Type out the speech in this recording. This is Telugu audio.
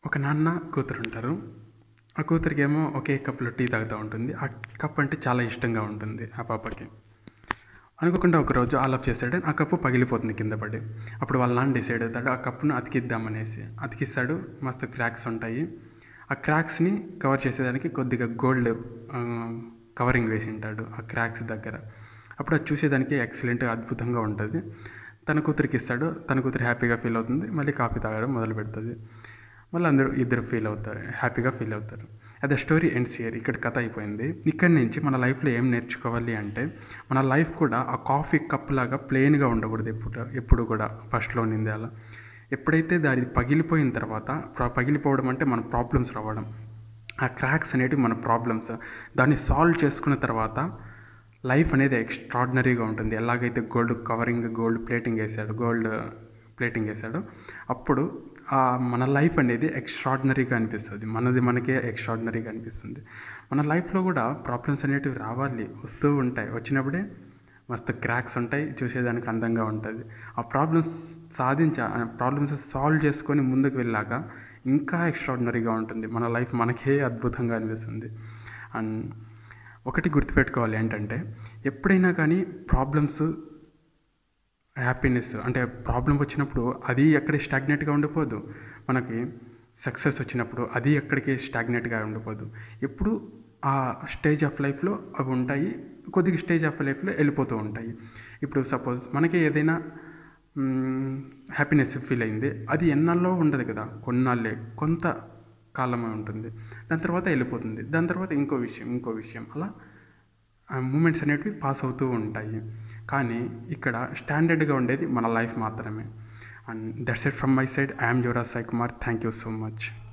ఒక నాన్న కూతురు ఉంటారు ఆ కూతురికి ఏమో ఒకే కప్లో టీ తాగుతూ ఉంటుంది ఆ కప్ అంటే చాలా ఇష్టంగా ఉంటుంది ఆ పాపకి అనుకోకుండా ఒకరోజు ఆల్ ఆఫ్ చేశాడు ఆ కప్పు పగిలిపోతుంది కింద పడి అప్పుడు వాళ్ళ నాన్న డిసైడ్ అవుతాడు ఆ కప్పును అతికిద్దామనేసి అతికిస్తాడు మస్తు క్రాక్స్ ఉంటాయి ఆ క్రాక్స్ని కవర్ చేసేదానికి కొద్దిగా గోల్డ్ కవరింగ్ వేసి ఉంటాడు ఆ క్రాక్స్ దగ్గర అప్పుడు అది చూసేదానికి ఎక్సలెంట్ అద్భుతంగా ఉంటుంది తన కూతురికి ఇస్తాడు తన కూతురు హ్యాపీగా ఫీల్ అవుతుంది మళ్ళీ కాఫీ తాగడం మొదలు పెడుతుంది మళ్ళీ అందరూ ఇద్దరు ఫీల్ అవుతారు హ్యాపీగా ఫీల్ అవుతారు అదే స్టోరీ ఎండ్స్ ఇయర్ ఇక్కడ కథ అయిపోయింది ఇక్కడి నుంచి మన లైఫ్లో ఏం నేర్చుకోవాలి అంటే మన లైఫ్ కూడా ఆ కాఫీ కప్ లాగా ప్లెయిన్గా ఉండకూడదు ఎప్పుడు ఎప్పుడు కూడా ఫస్ట్లో నింది అలా ఎప్పుడైతే దాని పగిలిపోయిన తర్వాత ప్ర- పగిలిపోవడం అంటే మన ప్రాబ్లమ్స్ రావడం ఆ క్రాక్స్ అనేటివి మన ప్రాబ్లమ్స్ దాన్ని సాల్వ్ చేసుకున్న తర్వాత లైఫ్ అనేది ఎక్స్ట్రాడినరీగా ఉంటుంది ఎలాగైతే గోల్డ్ కవరింగ్ గోల్డ్ ప్లేటింగ్ వేసాడు గోల్డ్ ప్లేటింగ్ వేసాడో అప్పుడు ఆ మన లైఫ్ అనేది ఎక్స్ట్రాడినరీగా అనిపిస్తుంది మనది మనకే ఎక్స్ట్రాడినరీగా అనిపిస్తుంది మన లైఫ్లో కూడా ప్రాబ్లమ్స్ అనేటివి రావాలి వస్తూ ఉంటాయి వచ్చినప్పుడే మస్తు క్రాక్స్ ఉంటాయి చూసేదానికి అందంగా ఉంటుంది ఆ ప్రాబ్లమ్స్ సాధించ ప్రాబ్లమ్స్ సాల్వ్ చేసుకొని ముందుకు వెళ్ళాక ఇంకా ఎక్స్ట్రాడినరీగా ఉంటుంది మన లైఫ్ మనకే అద్భుతంగా అనిపిస్తుంది అండ్ ఒకటి గుర్తుపెట్టుకోవాలి ఏంటంటే ఎప్పుడైనా కానీ ప్రాబ్లమ్స్ హ్యాపీనెస్ అంటే ప్రాబ్లం వచ్చినప్పుడు అది ఎక్కడ స్టాగ్నెట్గా ఉండిపోదు మనకి సక్సెస్ వచ్చినప్పుడు అది ఎక్కడికి స్టాగ్నెట్గా ఉండిపోదు ఎప్పుడు ఆ స్టేజ్ ఆఫ్ లైఫ్లో అవి ఉంటాయి కొద్దిగా స్టేజ్ ఆఫ్ లైఫ్లో వెళ్ళిపోతూ ఉంటాయి ఇప్పుడు సపోజ్ మనకి ఏదైనా హ్యాపీనెస్ ఫీల్ అయింది అది ఎన్నాళ్ళలో ఉండదు కదా కొన్నాళ్ళే కొంత కాలమే ఉంటుంది దాని తర్వాత వెళ్ళిపోతుంది దాని తర్వాత ఇంకో విషయం ఇంకో విషయం అలా మూమెంట్స్ అనేటివి పాస్ అవుతూ ఉంటాయి కానీ ఇక్కడ స్టాండర్డ్గా ఉండేది మన లైఫ్ మాత్రమే and that's it from my side I'm Yuvraj Sai Kumar thank you so much